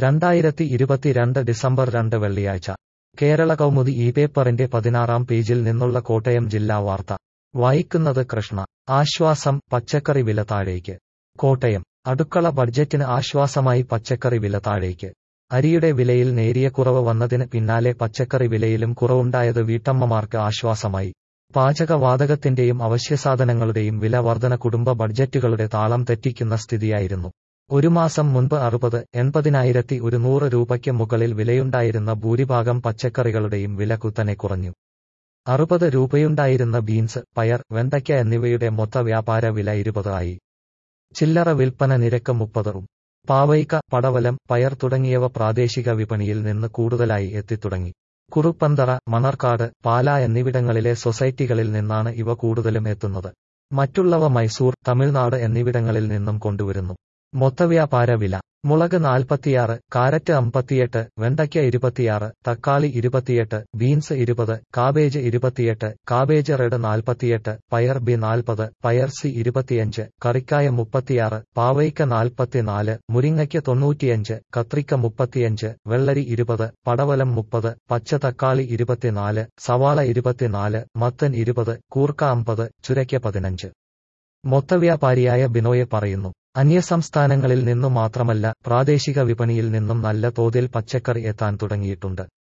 രണ്ടായിരത്തി ഇരുപത്തിരണ്ട് ഡിസംബർ രണ്ട് വെള്ളിയാഴ്ച കേരള കൗമുദി ഈ പേപ്പറിന്റെ പതിനാറാം പേജിൽ നിന്നുള്ള കോട്ടയം ജില്ലാ വാർത്ത വായിക്കുന്നത് കൃഷ്ണ ആശ്വാസം പച്ചക്കറി വില താഴേക്ക് കോട്ടയം അടുക്കള ബഡ്ജറ്റിന് ആശ്വാസമായി പച്ചക്കറി വില താഴേക്ക് അരിയുടെ വിലയിൽ നേരിയ കുറവ് വന്നതിന് പിന്നാലെ പച്ചക്കറി വിലയിലും കുറവുണ്ടായത് വീട്ടമ്മമാർക്ക് ആശ്വാസമായി പാചകവാതകത്തിന്റെയും അവശ്യസാധനങ്ങളുടെയും വില വർധന കുടുംബ ബഡ്ജറ്റുകളുടെ താളം തെറ്റിക്കുന്ന സ്ഥിതിയായിരുന്നു ഒരു മാസം മുൻപ് അറുപത് എൺപതിനായിരത്തി ഒരുന്നൂറ് രൂപയ്ക്ക് മുകളിൽ വിലയുണ്ടായിരുന്ന ഭൂരിഭാഗം പച്ചക്കറികളുടെയും വില കുത്തനെ കുറഞ്ഞു അറുപത് രൂപയുണ്ടായിരുന്ന ബീൻസ് പയർ വെണ്ടയ്ക്ക എന്നിവയുടെ മൊത്ത വ്യാപാര വില ഇരുപത് ആയി ചില്ലറ വിൽപ്പന നിരക്ക് മുപ്പതും പാവയ്ക്ക പടവലം പയർ തുടങ്ങിയവ പ്രാദേശിക വിപണിയിൽ നിന്ന് കൂടുതലായി എത്തിത്തുടങ്ങി കുറുപ്പന്തറ മണർക്കാട് പാല എന്നിവിടങ്ങളിലെ സൊസൈറ്റികളിൽ നിന്നാണ് ഇവ കൂടുതലും എത്തുന്നത് മറ്റുള്ളവ മൈസൂർ തമിഴ്നാട് എന്നിവിടങ്ങളിൽ നിന്നും കൊണ്ടുവരുന്നു മൊത്തവ്യാപാര വില മുളക് നാൽപ്പത്തിയാറ് കാരറ്റ് അമ്പത്തിയെട്ട് വെണ്ടയ്ക്ക ഇരുപത്തിയാറ് തക്കാളി ഇരുപത്തിയെട്ട് ബീൻസ് ഇരുപത് കാബേജ് ഇരുപത്തിയെട്ട് കാബേജ് റെഡ് നാൽപ്പത്തിയെട്ട് പയർ ബി നാൽപ്പത് പയർ സി ഇരുപത്തിയഞ്ച് കറിക്കായ മുപ്പത്തിയാറ് പാവയ്ക്ക നാൽപ്പത്തിനാല് മുരിങ്ങയ്ക്ക് തൊണ്ണൂറ്റിയഞ്ച് കത്രിക്ക മുപ്പത്തിയഞ്ച് വെള്ളരി ഇരുപത് പടവലം മുപ്പത് പച്ച തക്കാളി ഇരുപത്തിനാല് സവാള ഇരുപത്തിനാല് മത്തൻ ഇരുപത് കൂർക്ക അമ്പത് ചുരയ്ക്ക പതിനഞ്ച് മൊത്തവ്യാപാരിയായ ബിനോയെ പറയുന്നു അന്യസംസ്ഥാനങ്ങളിൽ നിന്നു മാത്രമല്ല പ്രാദേശിക വിപണിയിൽ നിന്നും നല്ല തോതിൽ പച്ചക്കറി എത്താൻ തുടങ്ങിയിട്ടുണ്ട്